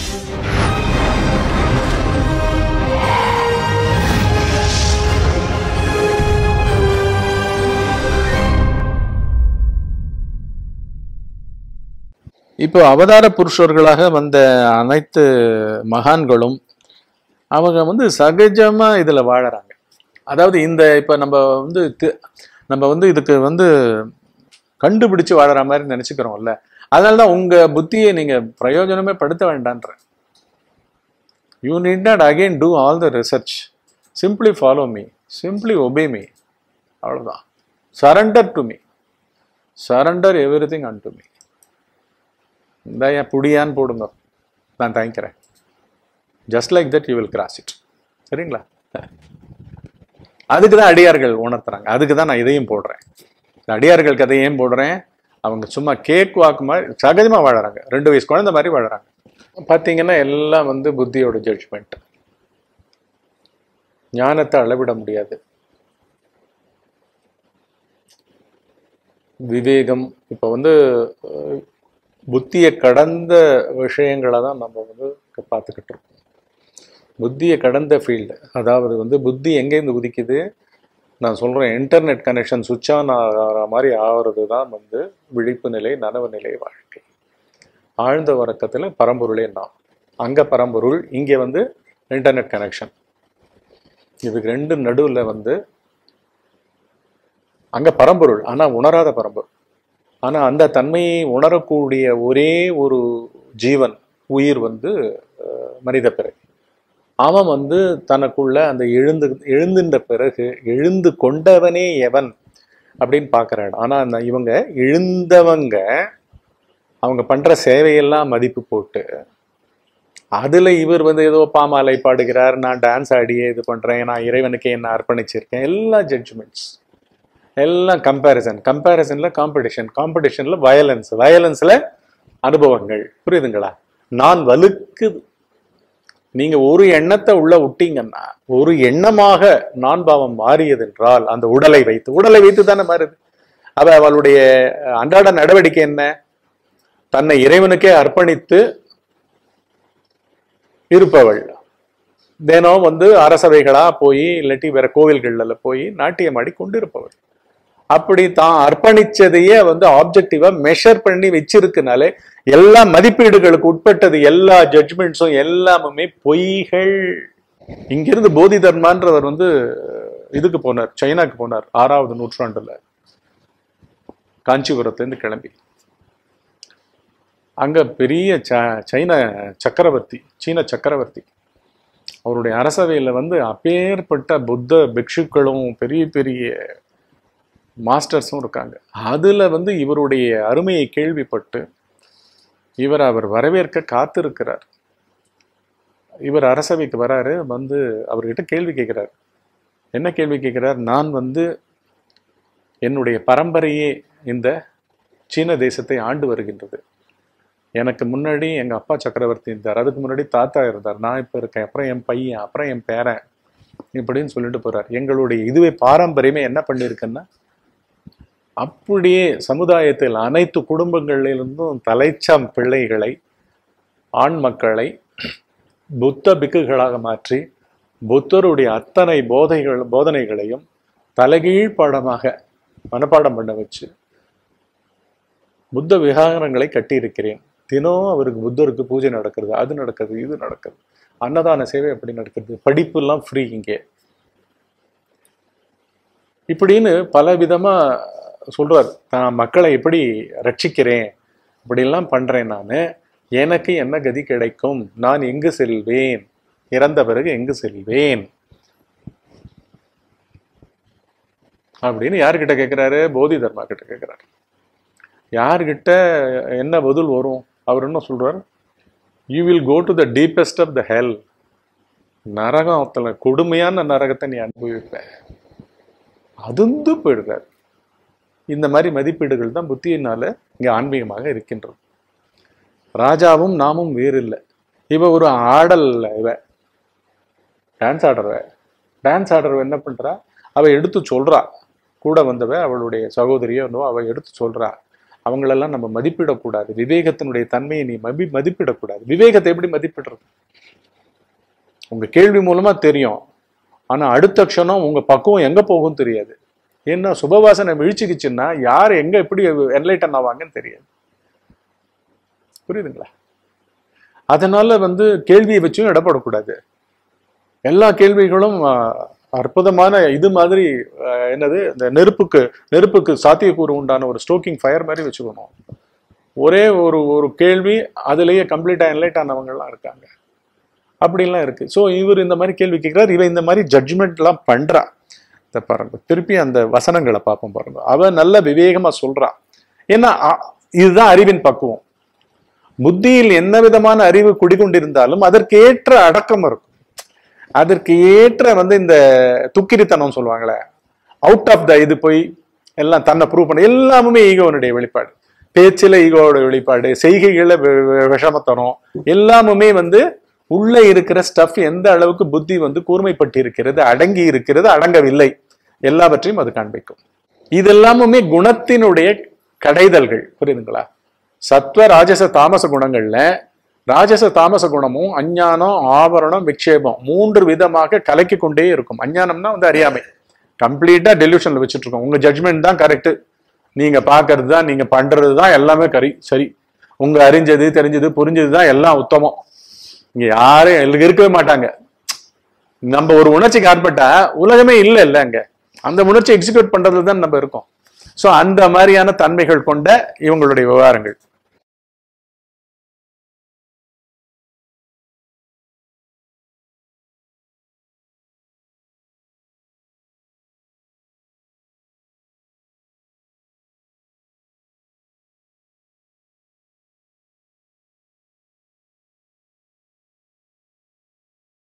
இப்போ அவதார புருஷர்களாக வந்த அனைத்து மகான்களும் அவங்க வந்து சகஜமா இதுல வாழறாங்க அதாவது இந்த இப்ப நம்ம வந்து தி- நம்ம வந்து இதுக்கு வந்து கண்டுபிடிச்சு வாழற மாதிரி நினைச்சுக்கிறோம்ல அதனாலதான் உங்க புத்தியை நீங்க பிரயோஜனமே படுத்த வேண்டான்ற you need not again to all the research simply follow me simply obey me அவ்வளவுதான் surrender to me surrender everything unto me இந்த என் புடியான்னு போடுங்க நான் தாங்கிக்கிறேன் just like that you will cross it சரிங்களா அதுக்கு தான் அடியார்கள் உணர்த்துறாங்க அதுக்கு தான் நான் இதையும் போடுறேன் இந்த அடியார்கள் கதையை ஏன் போடுறேன் அவங்க சும்மா கேக் வாக்கு மாதிரி சகஜமாக வாழறாங்க ரெண்டு வயசு குழந்தை மாதிரி வாழறாங்க பார்த்தீங்கன்னா எல்லாம் வந்து புத்தியோட ஜட்ஜ்மெண்ட் ஞானத்தை அளவிட முடியாது விவேகம் இப்போ வந்து அஹ், புத்தியை கடந்த விஷயங்களை தான் நம்ம வந்து பார்த்துக்கிட்டு இருக்கோம் புத்தியை கடந்த ஃபீல்டு அதாவது வந்து புத்தி எங்கேருந்து உதிக்குது நான் சொல்கிறேன் இன்டர்நெட் கனெக்ஷன் சுவிட்ச் ஆன் ஆகிற மாதிரி ஆகிறது தான் வந்து விழிப்பு நிலை நனவு நிலை வாழ்க்கை ஆழ்ந்த உறக்கத்தில் பரம்பொருளே நாம் அங்கே பரம்பொருள் இங்கே வந்து இன்டர்நெட் கனெக்ஷன் இதுக்கு ரெண்டு நடுவில் வந்து அங்கே பரம்பொருள் ஆனால் உணராத பரம்பொருள் ஆனால் அந்த தன்மையை உணரக்கூடிய ஒரே ஒரு ஜீவன் உயிர் வந்து அஹ், மனித பிறகு அவன் வந்து தனக்குள்ள அந்த எழுந்து எழுந்துன்ற பிறகு எழுந்து கொண்டவனே எவன் அப்படின்னு பார்க்குறான் ஆனால் அந்த இவங்க எழுந்தவங்க அவங்க பண்ற சேவையெல்லாம் மதிப்பு போட்டு அதுல இவர் வந்து ஏதோ பாமாலை பாடுகிறார் நான் டான்ஸ் ஆடியே இது பண்றேன் நான் இறைவனுக்கு என்ன அர்ப்பணிச்சிருக்கேன் எல்லா ஜட்ஜ்மெண்ட்ஸ் எல்லாம் கம்பேரிசன் கம்பேரிசன்ல காம்படிஷன் காம்படிஷன்ல வயலன்ஸ் வயலன்ஸ்ல அனுபவங்கள் புரியுதுங்களா நான் வலுக்குது நீங்க ஒரு எண்ணத்தை உள்ள விட்டீங்கன்னா ஒரு எண்ணமாக நான் பாவம் மாறியது என்றால் அந்த உடலை வைத்து உடலை வைத்து தானே மாறுது அவ அவளுடைய அன்றாட நடவடிக்கை என்ன தன்னை இறைவனுக்கே அர்ப்பணித்து இருப்பவள் தினம் வந்து அரசவைகளா போய் இல்லாட்டி வேற கோவில்கள்ல போய் நாட்டியம் ஆடி கொண்டிருப்பவள் அப்படி தான் அர்ப்பணிச்சதையே வந்து ஆப்ஜெக்டிவா மெஷர் பண்ணி வச்சிருக்கனாலே எல்லா மதிப்பீடுகளுக்கு உட்பட்டது எல்லா ஜட்ஜ்மெண்ட்ஸும் எல்லாமுமே பொய்கள் இங்கிருந்து போதி தர்மான்றவர் வந்து இதுக்கு போனார் சைனாக்கு போனார் ஆறாவது நூற்றாண்டுல காஞ்சிபுரத்துலேருந்து கிளம்பி அங்க பெரிய ச- சைன சக்கரவர்த்தி சீன சக்கரவர்த்தி அவருடைய அரசவையில வந்து அப்பேற்பட்ட புத்த பிக்ஷுக்களும் பெரிய பெரிய மாஸ்டர்ஸும் இருக்காங்க அதுல வந்து இவருடைய அருமையை கேள்விப்பட்டு இவர் அவர் வரவேற்க காத்திருக்கிறார் இவர் அரசவைக்கு வராரு வந்து அவர்கிட்ட கேள்வி கேட்கிறார் என்ன கேள்வி கேட்கிறார் நான் வந்து என்னுடைய பரம்பரையே இந்த சீன தேசத்தை ஆண்டு வருகின்றது எனக்கு முன்னாடி எங்க அப்பா சக்கரவர்த்தி இருந்தார் அதுக்கு முன்னாடி தாத்தா இருந்தார் நான் இப்ப இருக்கேன் அப்புறம் என் பையன் அப்புறம் என் பேரன் இப்படின்னு சொல்லிட்டு போறார் எங்களுடைய இதுவே பாரம்பரியமே என்ன பண்ணியிருக்குன்னா அப்படியே சமுதாயத்தில் அனைத்து குடும்பங்களிலிருந்தும் தலைச்சாம் பிள்ளைகளை ஆண் மக்களை புத்த பிக்குகளாக மாற்றி புத்தருடைய அத்தனை போதைகள் போதனைகளையும் தலைகீழ் பாடமாக மனப்பாடம் பண்ண வச்சு புத்த விகாரங்களை கட்டியிருக்கிறேன் தினம் அவருக்கு புத்தருக்கு பூஜை நடக்கிறது அது நடக்குது இது நடக்குது அன்னதான சேவை அப்படி நடக்குது படிப்புலாம் ஃப்ரீ இங்கே இப்படின்னு பல விதமா சொல்றார் நான் மக்களை எப்படி ரட்சிக்கிறேன் இப்படிலாம் பண்றேன் நான் எனக்கு என்ன கதி கிடைக்கும் நான் எங்கு செல்வேன் இறந்த பிறகு எங்கு செல்வேன் அப்படின்னு யார்கிட்ட கேட்கிறாரு போதி தர்மா கிட்ட கேட்கிறாரு யார்கிட்ட என்ன பதில் வரும் அவர் என்ன சொல்றார் you will go to the deepest of the hell நரகத்துல கொடுமையான நரகத்தை நீ அனுபவிப்ப அதுந்து போயிடுறார் இந்த மாதிரி மதிப்பீடுகள் தான் புத்தியினால இங்க ஆன்மீகமாக இருக்கின்றது ராஜாவும் நாமும் வேறு இல்லை இவ ஒரு ஆடல் இவ டான்ஸ் ஆடுறவ டான்ஸ் ஆடுறவ என்ன பண்றா அவ எடுத்து சொல்றா கூட வந்தவ அவளுடைய சகோதரியோ என்னவோ அவ எடுத்து சொல்றா அவங்களெல்லாம் நம்ம மதிப்பிடக்கூடாது விவேகத்தினுடைய தன்மையை நீ மதி மதிப்பிடக்கூடாது விவேகத்தை எப்படி மதிப்பிடுறது உங்க கேள்வி மூலமா தெரியும் ஆனா அடுத்த க்ஷணம் உங்க பக்குவம் எங்க போகும் தெரியாது ஏன்னா சுபவாசனை விழிச்சுக்கிச்சுன்னா யார் எங்க எப்படி என்லைட்டன் ஆவாங்கன்னு தெரியாது புரியுதுங்களா அதனால வந்து கேள்வியை வச்சும் இடப்படக்கூடாது எல்லா கேள்விகளும் ஆஹ், அற்புதமான இது மாதிரி ஆஹ், என்னது இந்த நெருப்புக்கு நெருப்புக்கு சாத்தியக்கூறு உண்டான ஒரு ஸ்டோக்கிங் ஃபயர் மாதிரி வச்சுக்கணும் ஒரே ஒரு ஒரு கேள்வி அதுலயே கம்ப்ளீட்டா என்லைட் ஆனவங்கலாம் இருக்காங்க அப்படிலாம் இருக்கு ஸோ இவர் இந்த மாதிரி கேள்வி கேட்கிறார் இவன் இந்த மாதிரி ஜட்ஜ்மெண்ட்லாம் பண்றா இதை பாருங்க திருப்பி அந்த வசனங்களை பார்ப்போம் பாருங்க அவ நல்ல விவேகமா சொல்றா ஏன்னா அ- இதுதான் அறிவின் பக்குவம் புத்தியில் என்ன விதமான அறிவு குடிகொண்டிருந்தாலும் அதற்கு ஏற்ற அடக்கம் இருக்கும் அதற்கு ஏற்ற வந்து இந்த துக்கிரித்தனம் சொல்லுவாங்களே அவுட் ஆஃப் த இது போய் எல்லாம் தன்னை ப்ரூவ் பண்ண எல்லாமுமே ஈகோனுடைய வெளிப்பாடு பேச்சில் ஈகோவோட வெளிப்பாடு செய்கைகள வி- வி- விஷமத்தனம் எல்லாமுமே வந்து உள்ள இருக்கிற ஸ்டஃப் எந்த அளவுக்கு புத்தி வந்து கூர்மைப்பட்டு இருக்கிறது அடங்கி இருக்கிறது அடங்கவில்லை எல்லாவற்றையும் அது காண்பிக்கும் இதெல்லாமுமே குணத்தினுடைய கடைதல்கள் புரியுதுங்களா சத்வ ராஜச தாமச குணங்கள்ல ராஜச தாமச குணமும் அஞ்ஞானம் ஆவரணம் விக்ஷேபம் மூன்று விதமாக கலக்கி கொண்டே இருக்கும் அஞ்ஞானம்னா வந்து அறியாமை கம்ப்ளீட்டா டெலியூஷன்ல வச்சுட்டு இருக்கோம் உங்க ஜட்ஜ்மெண்ட் தான் கரெக்ட் நீங்க பாக்குறது தான் நீங்க பண்றது தான் எல்லாமே கரி சரி உங்க அறிஞ்சது தெரிஞ்சது புரிஞ்சது தான் எல்லாம் உத்தமம் இங்க யாரும் எல்லாம் இருக்கவே மாட்டாங்க நம்ம ஒரு உணர்ச்சிக்கு ஆட்பட்டா உலகமே இல்லை இல்ல அங்க அந்த உணர்ச்சி எக்ஸிக்யூட் பண்றதுல தான் நம்ம இருக்கோம் சோ அந்த மாதிரியான தன்மைகள் கொண்ட இவங்களுடைய விவகாரங்கள்